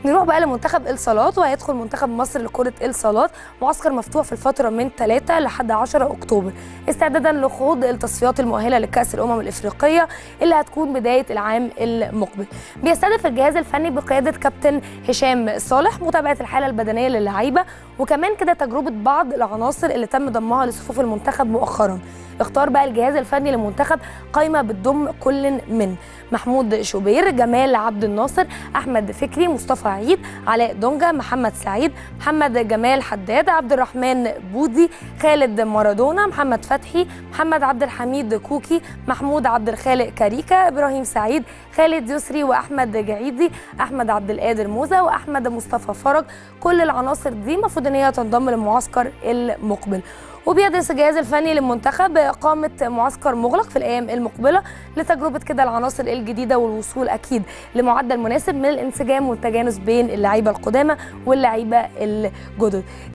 نروح بقى لمنتخب الصالات وهيدخل منتخب مصر لكره الصالات معسكر مفتوح في الفتره من 3 لحد 10 اكتوبر استعدادا لخوض التصفيات المؤهله لكاس الامم الافريقيه اللي هتكون بدايه العام المقبل بيستهدف الجهاز الفني بقياده كابتن هشام صالح متابعه الحاله البدنيه للعيبه وكمان كده تجربه بعض العناصر اللي تم ضمها لصفوف المنتخب مؤخرا اختار بقى الجهاز الفني للمنتخب قائمه بتضم كل من محمود شوبير جمال عبد الناصر احمد فكري مصطفى عيد علاء دونجا محمد سعيد محمد جمال حداد عبد الرحمن بودي خالد مارادونا محمد فتحي محمد عبد الحميد كوكي محمود عبد الخالق كاريكا ابراهيم سعيد خالد يسري واحمد جعيدي احمد عبد القادر موزه واحمد مصطفى فرج كل العناصر دي المفروض ان هي تنضم للمعسكر المقبل وبيدرس الجهاز الفني للمنتخب إقامة معسكر مغلق في الأيام المقبلة لتجربة كده العناصر الجديدة والوصول أكيد لمعدل مناسب من الانسجام والتجانس بين اللعيبة القدامى واللعيبة الجدد